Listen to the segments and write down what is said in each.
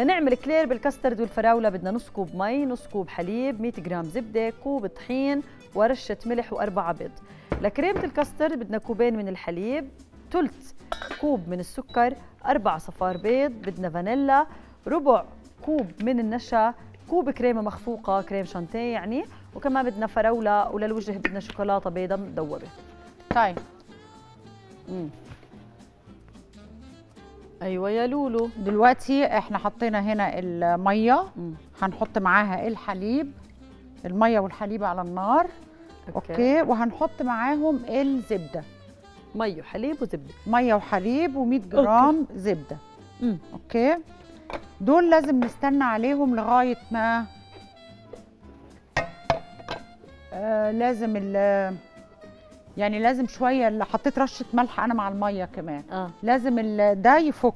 لنعمل كلير بالكاسترد والفراوله بدنا نص كوب مي نص كوب حليب 100 جرام زبده كوب طحين ورشه ملح واربعه بيض لكريمه الكاسترد بدنا كوبين من الحليب ثلث كوب من السكر أربع صفار بيض بدنا فانيلا ربع كوب من النشا كوب كريمه مخفوقه كريم شانتيه يعني وكمان بدنا فراوله وللوجه بدنا شوكولاته بيضاء مدوبه طيب مم. ايوه يا لولو دلوقتي احنا حطينا هنا الميه مم. هنحط معاها الحليب الميه والحليب على النار اوكي, اوكي وهنحط معاهم الزبده مي وحليب وزبده ميه وحليب و100 جرام زبده مم. اوكي دول لازم نستنى عليهم لغايه ما آه لازم ال يعني لازم شويه اللي حطيت رشه ملح انا مع الميه كمان اه لازم ال- ده يفك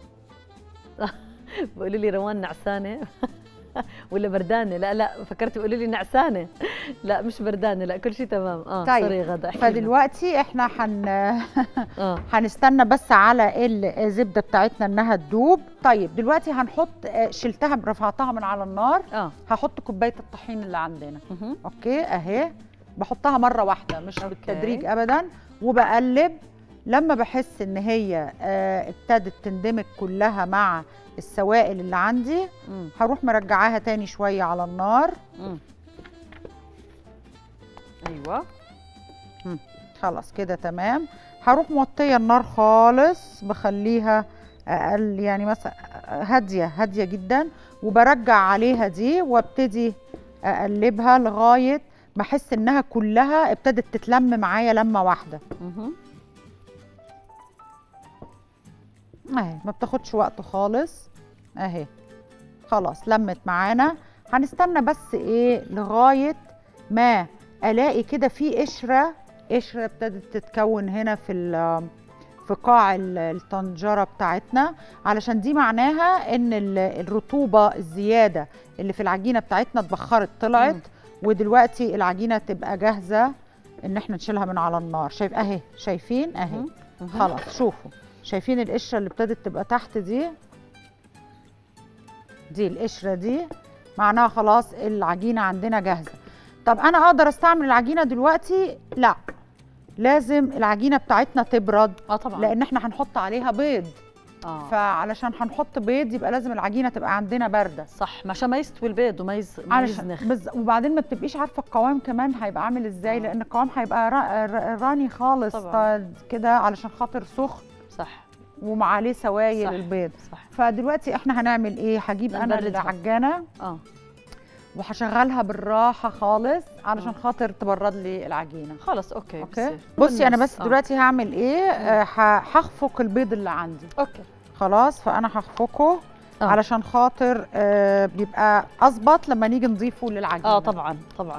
بيقولوا لي روان نعسانه ولا بردانه لا لا فكرت بيقولوا لي نعسانه لا مش بردانه لا كل شيء تمام اه طيب، سوري غدا احكي لنا. فدلوقتي احنا هن اه هنستنى بس على الزبده بتاعتنا انها تدوب طيب دلوقتي هنحط آه، شلتها رفعتها من على النار اه هحط كوبايه الطحين اللي عندنا مهم. اوكي اهي بحطها مره واحده مش أوكي. بالتدريج ابدا وبقلب لما بحس ان هي آه، ابتدت تندمج كلها مع السوائل اللي عندي مم. هروح مرجعاها تاني شويه على النار مم. ايوه خلاص كده تمام هروح موطيه النار خالص بخليها اقل يعني مثلا هاديه هاديه جدا وبرجع عليها دي وابتدي اقلبها لغايه ما احس انها كلها ابتدت تتلم معايا لمه واحده مهم. اهي ما بتاخدش وقت خالص اهي خلاص لمت معانا هنستنى بس ايه لغايه ما الاقي كده في قشره قشره ابتدت تتكون هنا في ال- في قاع ال- الطنجره بتاعتنا علشان دي معناها ان ال- الرطوبه الزياده اللي في العجينه بتاعتنا اتبخرت طلعت مم. ودلوقتي العجينه تبقى جاهزه ان احنا نشيلها من على النار شايف اهي شايفين اهي مهم. مهم. خلاص شوفوا شايفين القشره اللي ابتدت تبقى تحت دي دي القشره دي معناها خلاص العجينه عندنا جاهزه طب انا اقدر استعمل العجينه دلوقتي لا لازم العجينه بتاعتنا تبرد اه طبعا لان احنا هنحط عليها بيض اه فعلشان هنحط بيض يبقى لازم العجينه تبقى عندنا بارده صح عشان ما يستوي البيض وما يز... ما علشان يزنخ بز... وبعدين ما بتبقيش عارفه القوام كمان هيبقى عامل ازاي آه. لان القوام هيبقى را... را- راني خالص طبعاً. ط- كده علشان خاطر سخن صح ومع عليه سوائل صح. البيض صح فدلوقتي احنا هنعمل ايه هجيب انا نبردها. العجانه اه وهشغلها بالراحه خالص علشان آه. خاطر تبرد لي العجينه خلص اوكي اوكي بصير. بصي انا بالنص. بس آه. دلوقتي هعمل ايه آه، ه- هخفق البيض اللي عندي اوكي خلاص فانا هخفقه آه. علشان خاطر آه، بيبقى اظبط لما نيجي نضيفه للعجينه اه طبعا طبعا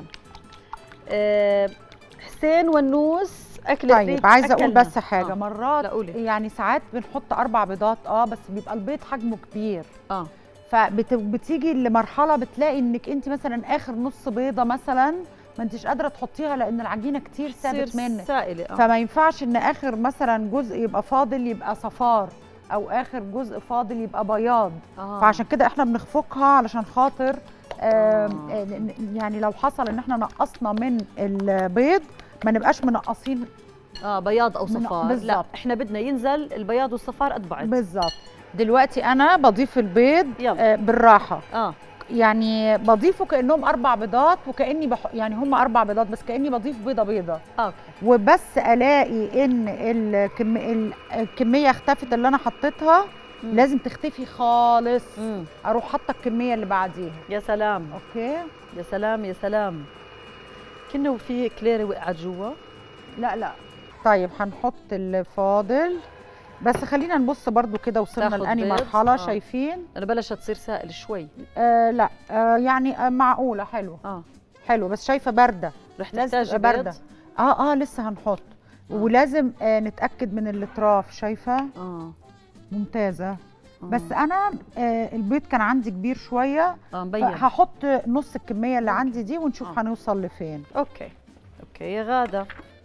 آه حسين ونوس اكل طيب عايزه اقول أكلنا. بس حاجه آه. مرات لا قولي. يعني ساعات بنحط اربع بيضات اه بس بيبقى البيض حجمه كبير اه فبتيجي لمرحله بتلاقي انك انت مثلا اخر نص بيضه مثلا ما انتش قادره تحطيها لان العجينه كتير ثابت تصير منك سائله آه. فما ينفعش ان اخر مثلا جزء يبقى فاضل يبقى صفار او اخر جزء فاضل يبقى بياض آه. فعشان كده احنا بنخفقها علشان خاطر آم، آه. آه، ن- يعني لو حصل ان احنا نقصنا من البيض ما نبقاش منقصين اه بياض او من- صفار لا بالظبط. احنا بدنا ينزل البياض والصفار قد بعض بالظبط دلوقتي انا بضيف البيض يلا. آه، بالراحه اه يعني بضيفه كانهم اربع بيضات وكاني بح... يعني هم اربع بيضات بس كاني بضيف بيضه بيضه اوكي وبس الاقي ان الكم... ال- الكميه اختفت اللي انا حطيتها مم. لازم تختفي خالص مم. اروح حاطه الكميه اللي بعديها يا سلام اوكي يا سلام يا سلام كأنه في كليرة وقعت جوا لا لا طيب هنحط الفاضل بس خلينا نبص برضو كده وصلنا تاخد لاني بيض؟ مرحله آه. شايفين انا بلشت تصير سائل شوي آه لا آه يعني آه معقوله حلو اه حلو بس شايفه بارده رح لازم تحتاجي تبقى بيض باردة. اه اه لسه هنحط آه. ولازم آه نتاكد من الاطراف شايفه اه ممتازه آه. بس انا آه البيض كان عندي كبير شويه اه مبين هحط نص الكميه اللي أوكي. عندي دي ونشوف آه. هنوصل لفين اوكي اوكي يا غاده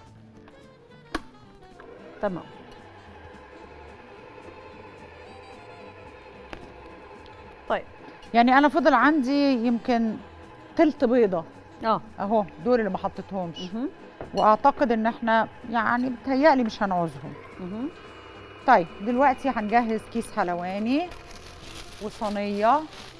تمام طيب يعني انا فضل عندي يمكن تلت بيضه اه اهو دول اللي ما حطيتهمش مهم. واعتقد ان احنا يعني بتهيألي مش هنعوزهم مهم. طيب دلوقتي هنجهز كيس حلواني وصينيه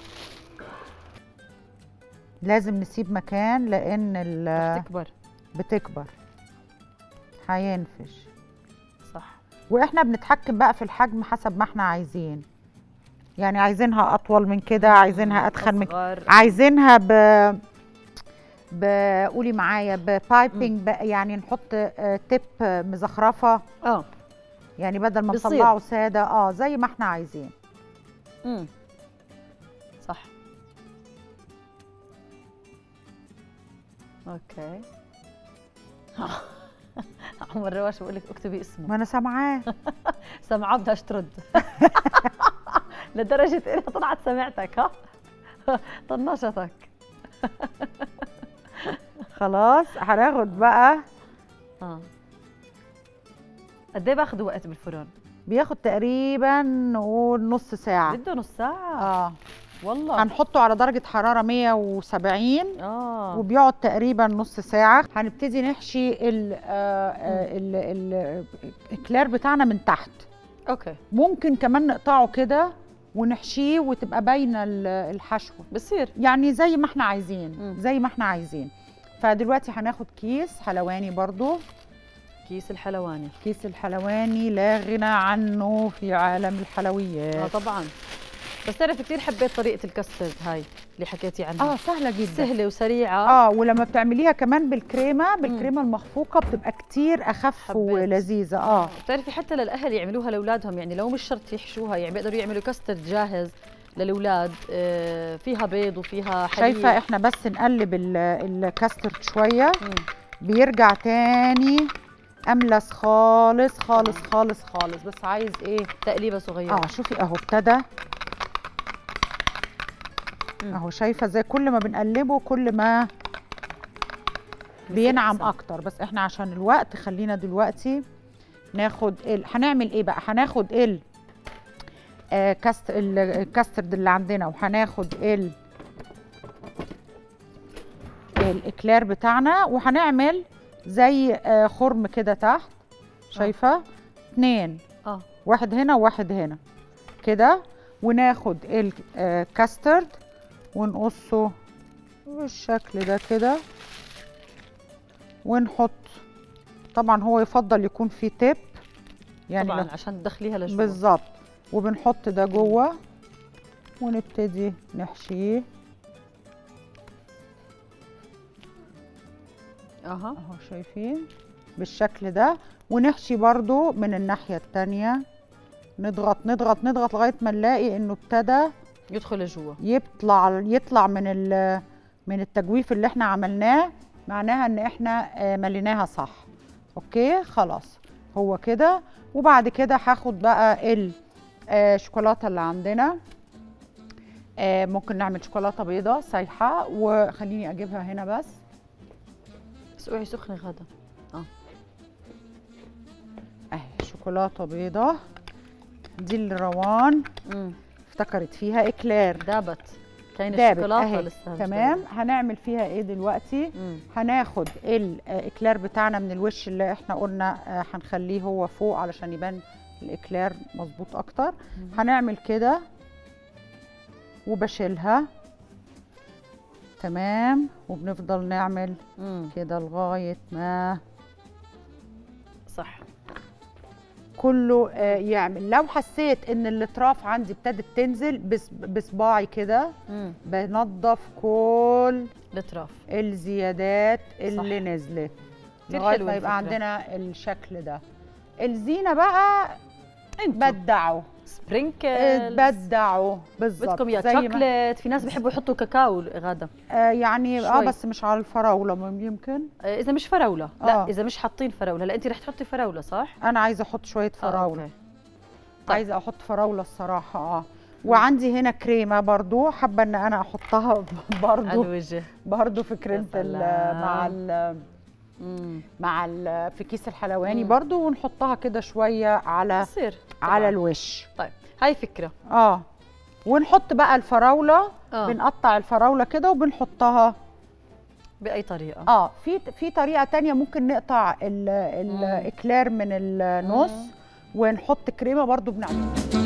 لازم نسيب مكان لان ال- تكبر بتكبر هينفش صح واحنا بنتحكم بقى في الحجم حسب ما احنا عايزين يعني عايزينها اطول من كده عايزينها اتخن من كده أصغر. عايزينها ب ب قولي معايا ببايبنج ب... يعني نحط آه، تيب آه، مزخرفه اه يعني بدل ما بيصير. نطلعه ساده اه زي ما احنا عايزين امم صح اوكي عمر رواش بقول لك اكتبي اسمه ما انا سامعاه سمعاه بدهاش ترد لدرجة انها طلعت سمعتك ها طنشتك خلاص هناخد بقى اه قد ايه باخذ وقت بالفرن؟ بياخد تقريبا نقول نص ساعه بده نص ساعة اه والله هنحطه على درجه حراره 170 اه وبيقعد تقريبا نص ساعة هنبتدي نحشي ال آه، آه، ال- ال- الكلير بتاعنا من تحت اوكي ممكن كمان نقطعه كده ونحشيه وتبقى باينة ال- الحشوة بصير يعني زي ما احنا عايزين مم. زي ما احنا عايزين فدلوقتي هناخد كيس حلواني برضو كيس الحلواني كيس الحلواني لا غنى عنه في عالم اه الحلويات طبعا بس تعرف كثير حبيت طريقة الكاسترد هاي اللي حكيتي عنها اه سهلة جدا سهلة وسريعة اه ولما بتعمليها كمان بالكريمه بالكريمه المخفوقه بتبقى كتير اخف حبيت. ولذيذه اه بتعرفي حتى للاهل يعملوها لاولادهم يعني لو مش شرط يحشوها يعني بيقدروا يعملوا كاسترد جاهز للاولاد آه، فيها بيض وفيها حليب شايفه احنا بس نقلب ال- الكاسترد شويه مم. بيرجع تاني املس خالص خالص خالص خالص بس عايز ايه تقليبه صغيره اه شوفي اهو ابتدى مم. اهو شايفه زي كل ما بنقلبه كل ما بينعم أحسن. اكتر بس احنا عشان الوقت خلينا دلوقتي ناخد ال... هنعمل ايه بقى هناخد ال آه كاست ال- الكاسترد اللي عندنا وهناخد ال الاكلير بتاعنا وهنعمل زي آه خرم كده تحت شايفه اتنين اه واحد هنا وواحد هنا كده وناخد الكاسترد ونقصه بالشكل ده كده ونحط طبعا هو يفضل يكون فيه تيب يعني طبعا لو- عشان تدخليها لجوا بالظبط وبنحط ده جوه ونبتدي نحشيه اها اهو شايفين بالشكل ده ونحشي برضو من الناحية التانية نضغط نضغط نضغط لغاية ما نلاقي انه ابتدى يدخل لجوا يطلع يطلع من ال- من التجويف اللي احنا عملناه معناها ان احنا آه، مليناها صح اوكي خلاص هو كده وبعد كده هاخد بقى الشوكولاته اللي عندنا آه، ممكن نعمل شوكولاته بيضاء سايحه وخليني اجيبها هنا بس سقوعي سخنه غدا اهي شوكولاته بيضاء دي اللي روان امم افتكرت فيها اكلير دابت كاين دابت الشوكولاته اهي لسه تمام هنعمل فيها ايه دلوقتي امم هناخد الاكلير بتاعنا من الوش اللي احنا قلنا آه، هنخليه هو فوق علشان يبان الاكلير مظبوط اكتر هنعمل كده وبشيلها تمام وبنفضل نعمل امم كده لغايه ما صح كله آه، يعمل لو حسيت ان الاطراف عندي ابتدت تنزل بس- بصباعي كده امم بنضف كل الاطراف الزيادات اللي صح. نزلت كتير لغايه حلوة ما يبقى الفكرة. عندنا الشكل ده الزينه بقى انتوا بدعوا سبرينكل بدعوا بالظبط بدكم يا زي ما- شوكليت في ناس بيحبوا يحطوا كاكاو غدا آه يعني اه شوي. بس مش على الفراوله مم- يمكن آه، اذا مش فراوله لا آه. اذا مش حاطين فراوله لا انت رح تحطي فراوله صح انا عايزه احط شويه آه، فراوله أوكي. طيب. عايزه احط فراوله الصراحه اه وعندي هنا كريمه برضو حابه ان انا احطها على برضو الوجه برضو في كريمه ال- سلام. مع ال امم مع ال في كيس الحلواني مم. برضو ونحطها كده شويه على بصير على طبعاً. الوش طيب هاي فكره اه ونحط بقى الفراوله آه. بنقطع الفراوله كده وبنحطها باي طريقه اه في في طريقه تانية ممكن نقطع ال- الاكلير من النص ونحط كريمه برضو بنعمل